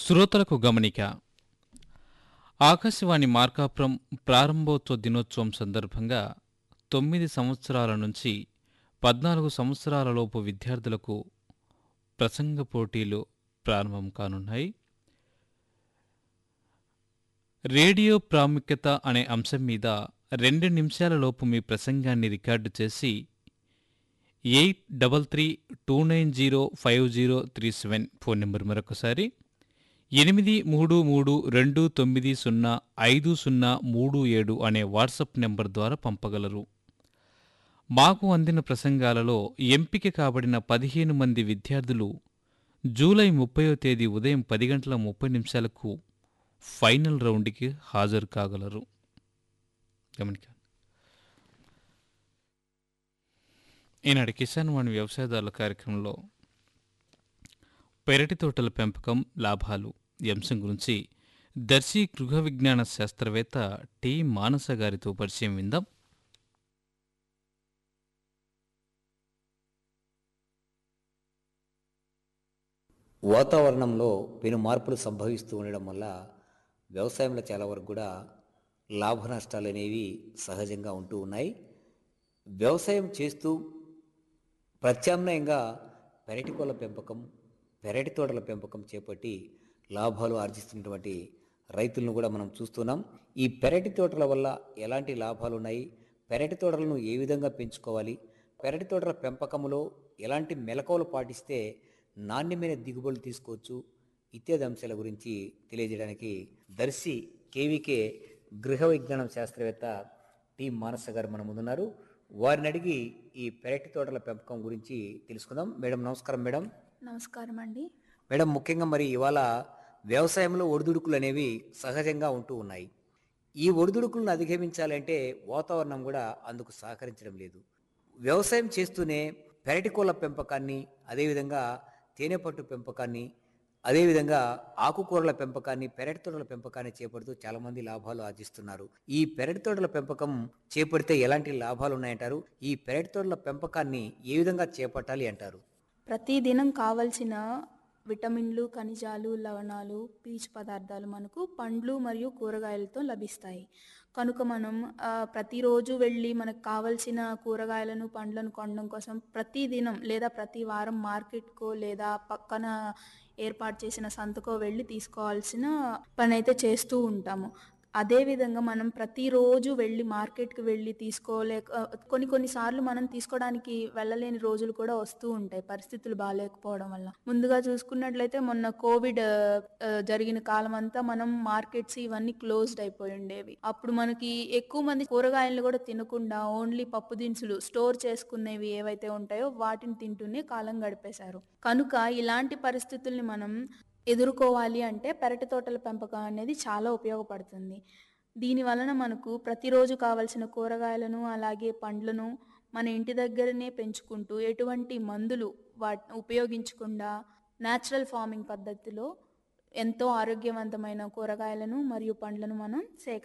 శ్రోతలకు గమనిక ఆకాశవాణి మార్కాపురం ప్రారంభోత్సవ దినోత్సవం సందర్భంగా తొమ్మిది సంవత్సరాల నుంచి పద్నాలుగు సంవత్సరాలలోపు విద్యార్థులకు ప్రసంగ పోటీలు ప్రారంభం కానున్నాయి రేడియో ప్రాముఖ్యత అనే అంశం మీద రెండు నిమిషాల లోపు మీ ప్రసంగాన్ని రికార్డు చేసి eight double three two nine zero five zero three seven phone number మరొకసారి ఎనిమిది మూడు మూడు రెండు తొమ్మిది సున్నా ఐదు సున్నా మూడు ఏడు అనే వాట్సాప్ నెంబర్ ద్వారా పంపగలరు మాకు అందిన ప్రసంగాలలో ఎంపిక కాబడిన పదిహేను మంది విద్యార్థులు జూలై ముప్పయో తేదీ ఉదయం పది గంటల ముప్పై నిమిషాలకు ఫైనల్ రౌండ్కి హాజరు కాగలరు గమనిక ఈనాటి కిసాన్ వాణి వ్యవసాయదారుల కార్యక్రమంలో పెరటి తోటల పెంపకం లాభాలు ఈ అంశం గురించి దర్శి గృహ విజ్ఞాన శాస్త్రవేత్త టి మానస గారితో పరిచయం విందాం వాతావరణంలో పెను మార్పులు సంభవిస్తూ ఉండడం వల్ల వ్యవసాయంలో చాలా వరకు కూడా లాభ నష్టాలు అనేవి సహజంగా ఉంటూ ఉన్నాయి వ్యవసాయం చేస్తూ ప్రత్యామ్నాయంగా పెరటి కోళ్ళ పెంపకం పెరటి తోటల పెంపకం చేపట్టి లాభాలు ఆర్జిస్తున్నటువంటి రైతులను కూడా మనం చూస్తున్నాం ఈ పెరటి తోటల వల్ల ఎలాంటి లాభాలు ఉన్నాయి పెరటి తోటలను ఏ విధంగా పెంచుకోవాలి పెరటి తోటల పెంపకంలో ఎలాంటి మెలకువలు పాటిస్తే నాణ్యమైన దిగుబడులు తీసుకోవచ్చు ఇత్యాది అంశాల గురించి తెలియజేయడానికి దర్శి కేవీకే గృహ విజ్ఞానం శాస్త్రవేత్త టి మానస గారు మన ముందున్నారు వారిని అడిగి ఈ పెరటి తోటల పెంపకం గురించి తెలుసుకుందాం మేడం నమస్కారం మేడం నమస్కారం అండి మేడం ముఖ్యంగా మరి ఇవాళ వ్యవసాయంలో ఒడిదుడుకులు అనేవి సహజంగా ఉంటూ ఉన్నాయి ఈ ఒడిదుడుకులను అధిగమించాలంటే వాతావరణం కూడా అందుకు సహకరించడం లేదు వ్యవసాయం చేస్తూనే పెరటి కోళ్ళ పెంపకాన్ని అదేవిధంగా తేనెపట్టు పెంపకాన్ని అదేవిధంగా ఆకుకూరల పెంపకాన్ని పెరటి తోటల పెంపకాన్ని చేపడుతూ చాలామంది లాభాలు ఆర్జిస్తున్నారు ఈ పెరటి తోటల పెంపకం చేపడితే ఎలాంటి లాభాలు ఉన్నాయంటారు ఈ పెరటి తోటల పెంపకాన్ని ఏ విధంగా చేపట్టాలి అంటారు ప్రతి దినం కావలసిన విటమిన్లు ఖనిజాలు లవణాలు పీచు పదార్థాలు మనకు పండ్లు మరియు కూరగాయలతో లభిస్తాయి కనుక మనం ఆ, ప్రతిరోజు వెళ్ళి మనకు కావలసిన కూరగాయలను పండ్లను కొనడం కోసం ప్రతి దినం లేదా ప్రతి వారం మార్కెట్కో లేదా పక్కన ఏర్పాటు చేసిన సంతకో వెళ్ళి తీసుకోవాల్సిన పని అయితే చేస్తూ ఉంటాము అదేవిధంగా మనం ప్రతిరోజు వెళ్ళి మార్కెట్కి వెళ్ళి తీసుకోలేక కొన్ని కొన్నిసార్లు మనం తీసుకోవడానికి వెళ్ళలేని రోజులు కూడా వస్తూ ఉంటాయి పరిస్థితులు బాగాలేకపోవడం వల్ల ముందుగా చూసుకున్నట్లయితే మొన్న కోవిడ్ ఆ, జరిగిన కాలం అంతా మనం మార్కెట్స్ ఇవన్నీ క్లోజ్డ్ అయిపోయి ఉండేవి అప్పుడు మనకి ఎక్కువ మంది కూరగాయలు కూడా తినకుండా ఓన్లీ పప్పు దినుసులు స్టోర్ చేసుకునేవి ఏవైతే ఉంటాయో వాటిని తింటూనే కాలం గడిపేశారు కనుక ఇలాంటి పరిస్థితుల్ని మనం ఎదుర్కోవాలి అంటే పెరటి తోటల పెంపకం అనేది చాలా ఉపయోగపడుతుంది దీని వలన మనకు ప్రతిరోజు కావలసిన కూరగాయలను అలాగే పండ్లను మన ఇంటి దగ్గరనే పెంచుకుంటూ ఎటువంటి మందులు వాట్ ఉపయోగించకుండా న్యాచురల్ ఫార్మింగ్ పద్ధతిలో ఎంతో ఆరోగ్యవంతమైన కూరగాయలను మరియు పండ్లను మనం సేకరించవచ్చు